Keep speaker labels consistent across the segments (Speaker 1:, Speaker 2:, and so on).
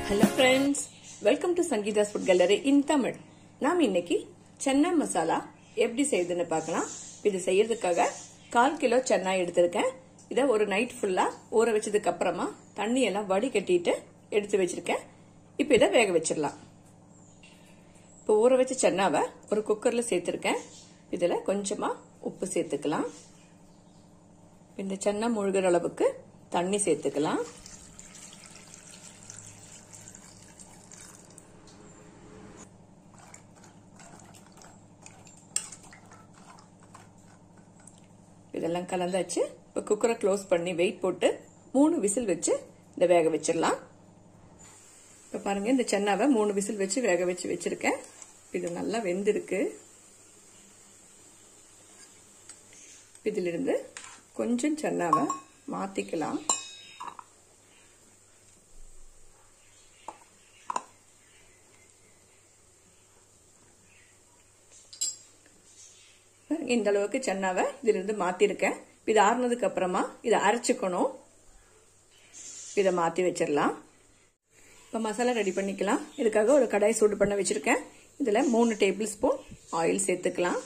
Speaker 1: hello friends welcome to Sangeetha's food gallery in Tamil நாம் இன்னைக்கு சென்னா மசாலா எப்படி செய்யுதுன்னு பார்க்கலாம் இது செய்யறதுக்காக கால் கிலோ சென்னா எடுத்திருக்கேன் இதை ஒரு நைட் ஃபுல்லா ஊற வச்சதுக்கு அப்புறமா தண்ணி எல்லாம் வடிகட்டிட்டு எடுத்து வச்சிருக்கேன் இப்போ இதை வேக வச்சிடலாம் இப்போ ஊற வச்ச சென்னாவை ஒரு குக்கர்ல சேர்த்திருக்கேன் இதில் கொஞ்சமா உப்பு சேர்த்துக்கலாம் இந்த சென்னா முழுகிற அளவுக்கு தண்ணி சேர்த்துக்கலாம் இதெல்லாம் கலந்தாச்சு இப்போ குக்கரை க்ளோஸ் பண்ணி வெயிட் போட்டு மூணு விசில் வச்சு இந்த வேக வச்சிடலாம் இப்போ பாருங்க இந்த சென்னாவை மூணு விசில் வச்சு வேக வச்சு வச்சிருக்கேன் இது நல்லா வெந்திருக்கு இதிலிருந்து கொஞ்சம் சென்னாவை மாத்திக்கலாம் இந்த அளவுக்கு சென்னாவை இதிலிருந்து மாத்திருக்கேன் இது ஆறுனதுக்கு அப்புறமா இதை அரைச்சிக்கணும் இதை மாத்தி வச்சிடலாம் இப்போ மசாலா ரெடி பண்ணிக்கலாம் இதுக்காக ஒரு கடாய் சூடு பண்ண வச்சிருக்கேன் இதில் மூணு டேபிள் ஸ்பூன் ஆயில் சேர்த்துக்கலாம்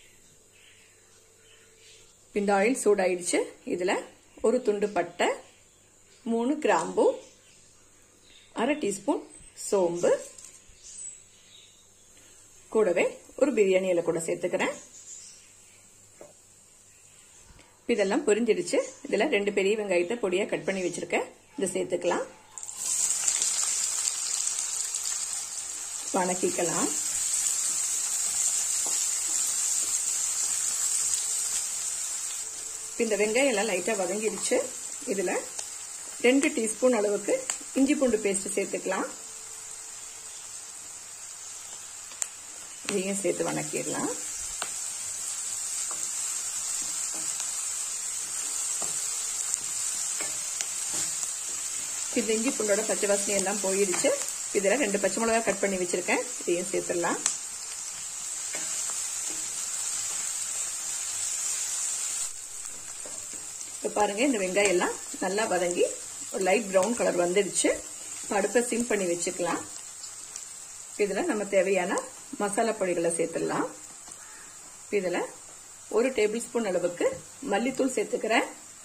Speaker 1: இந்த ஆயில் சூடாயிடுச்சு இதில் ஒரு துண்டு பட்டை மூணு கிராம்பு அரை டீஸ்பூன் சோம்பு கூடவே ஒரு பிரியாணி இலை கூட சேர்த்துக்கிறேன் இதெல்லாம் பொரிஞ்சிடுச்சு இதுல ரெண்டு பெரிய வெங்காயத்தை பொடியா கட் பண்ணி வச்சிருக்கேன் இதை சேர்த்துக்கலாம் வணக்கிக்கலாம் இந்த வெங்காயம் எல்லாம் லைட்டா வதங்கிடுச்சு இதுல ரெண்டு டீஸ்பூன் அளவுக்கு இஞ்சி பூண்டு பேஸ்ட் சேர்த்துக்கலாம் இதையும் சேர்த்து வணக்கிடலாம் இந்த இஞ்சி பூண்டோட பச்சை வாசனை எல்லாம் போயிடுச்சு இதில் ரெண்டு பச்சை மிளகா கட் பண்ணி வச்சிருக்கேன் இதையும் சேர்த்துடலாம் இப்போ பாருங்க இந்த வெங்காயம் எல்லாம் நல்லா வதங்கி ஒரு லைட் ப்ரௌன் கலர் வந்துடுச்சு அடுப்பை சிம் பண்ணி வச்சுக்கலாம் இதில் நம்ம தேவையான மசாலா பொடிகளை சேர்த்துடலாம் இதில் ஒரு டேபிள் ஸ்பூன் அளவுக்கு மல்லித்தூள் சேர்த்துக்கிறேன்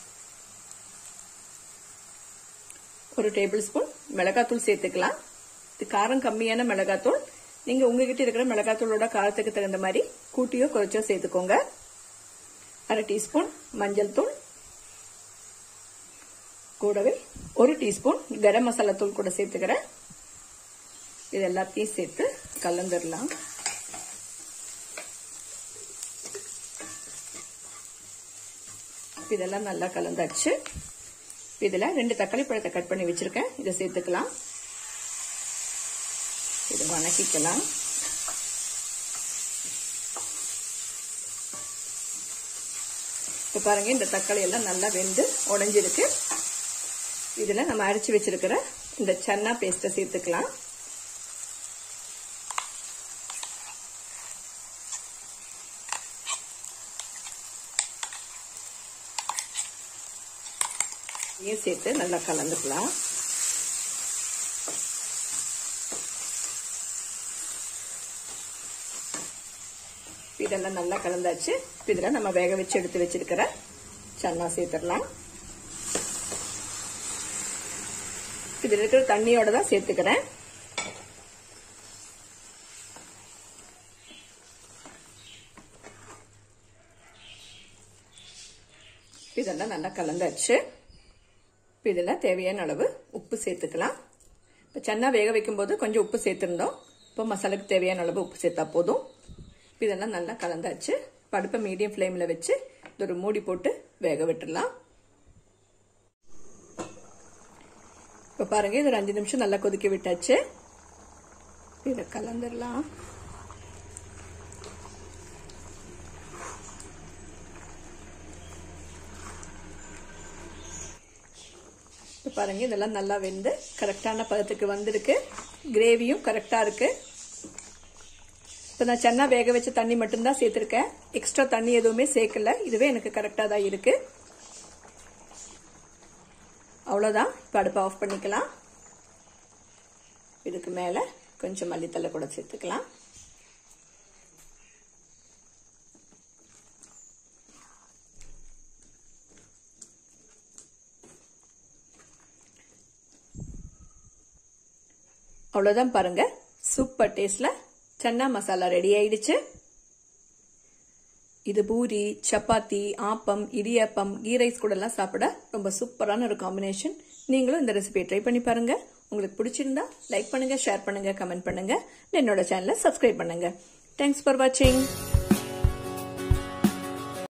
Speaker 1: ஒரு டேபிள் ஸ்பூன் மிளகாத்தூள் சேர்த்துக்கலாம் இது காரம் கம்மியான மிளகாத்தூள் நீங்க உங்ககிட்ட இருக்கிற மிளகாத்தூளோட காரத்துக்கு தகுந்த மாதிரி கூட்டியோ குறைச்சோ சேர்த்துக்கோங்க அரை டீஸ்பூன் மஞ்சள் தூள் கூடவே ஒரு டீஸ்பூன் கரம் மசாலா தூள் கூட சேர்த்துக்கிறேன் இது எல்லாத்தையும் சேர்த்து கலந்துடலாம் இதெல்லாம் நல்லா கலந்தாச்சு இதில் ரெண்டு தக்காளி பழத்தை கட் பண்ணி வச்சிருக்கேன் இதை சேர்த்துக்கலாம் இதை வணக்கிக்கலாம் இப்போ பாருங்க இந்த தக்காளி எல்லாம் நல்லா வெந்து உடஞ்சிருக்கு இதில் நம்ம அரைச்சி வச்சிருக்கிற இந்த சன்னா பேஸ்ட்டை சேர்த்துக்கலாம் இதையும் சேர்த்து நல்லா கலந்துக்கலாம் இதெல்லாம் நல்லா கலந்தாச்சு இதில் நம்ம வேக வச்சு எடுத்து வச்சிருக்கிற சன்னா சேர்த்துடலாம் இதில் இருக்கிற தண்ணியோட தான் சேர்த்துக்கிறேன் இதெல்லாம் நல்லா கலந்தாச்சு இதில் தேவையான அளவு உப்பு சேர்த்துக்கலாம் இப்போ சென்னா வேக வைக்கும்போது கொஞ்சம் உப்பு சேர்த்துருந்தோம் இப்போ மசாலாக்கு தேவையான அளவு உப்பு சேர்த்தா போதும் இதெல்லாம் நல்லா கலந்தாச்சு படுப்பை மீடியம் ஃப்ளேமில் வச்சு இது ஒரு மூடி போட்டு வேக விட்டுடலாம் இப்போ பாருங்க இது ஒரு அஞ்சு நிமிஷம் நல்லா கொதிக்க விட்டாச்சு இதை கலந்துடலாம் இப்போ பாருங்க இதெல்லாம் நல்லா வெந்து கரெக்டான பதத்துக்கு வந்திருக்கு கிரேவியும் கரெக்டாக இருக்கு இப்போ நான் சென்னா வேக வச்ச தண்ணி மட்டும்தான் சேர்த்துருக்கேன் எக்ஸ்ட்ரா தண்ணி எதுவுமே சேர்க்கல இதுவே எனக்கு கரெக்டாக தான் இருக்கு அவ்வளோதான் இப்போ அடுப்பை ஆஃப் பண்ணிக்கலாம் இதுக்கு மேலே கொஞ்சம் மல்லித்தலை கூட சேர்த்துக்கலாம் அவ்வளோதான் பாருங்க சூப்பர் டேஸ்ட்ல சன்னா மசாலா ரெடி ஆயிடுச்சு இது பூரி சப்பாத்தி ஆப்பம் இடியாப்பம் கீ ரைஸ் கூட எல்லாம் சாப்பிட ரொம்ப சூப்பரான ஒரு காம்பினேஷன் நீங்களும் இந்த ரெசிபியை ட்ரை பண்ணி பாருங்க உங்களுக்கு பிடிச்சிருந்தா லைக் பண்ணுங்க ஷேர் பண்ணுங்க கமெண்ட் பண்ணுங்க என்னோட சேனலை சப்ஸ்கிரைப் பண்ணுங்க தேங்க்ஸ் ஃபார் வாட்சிங்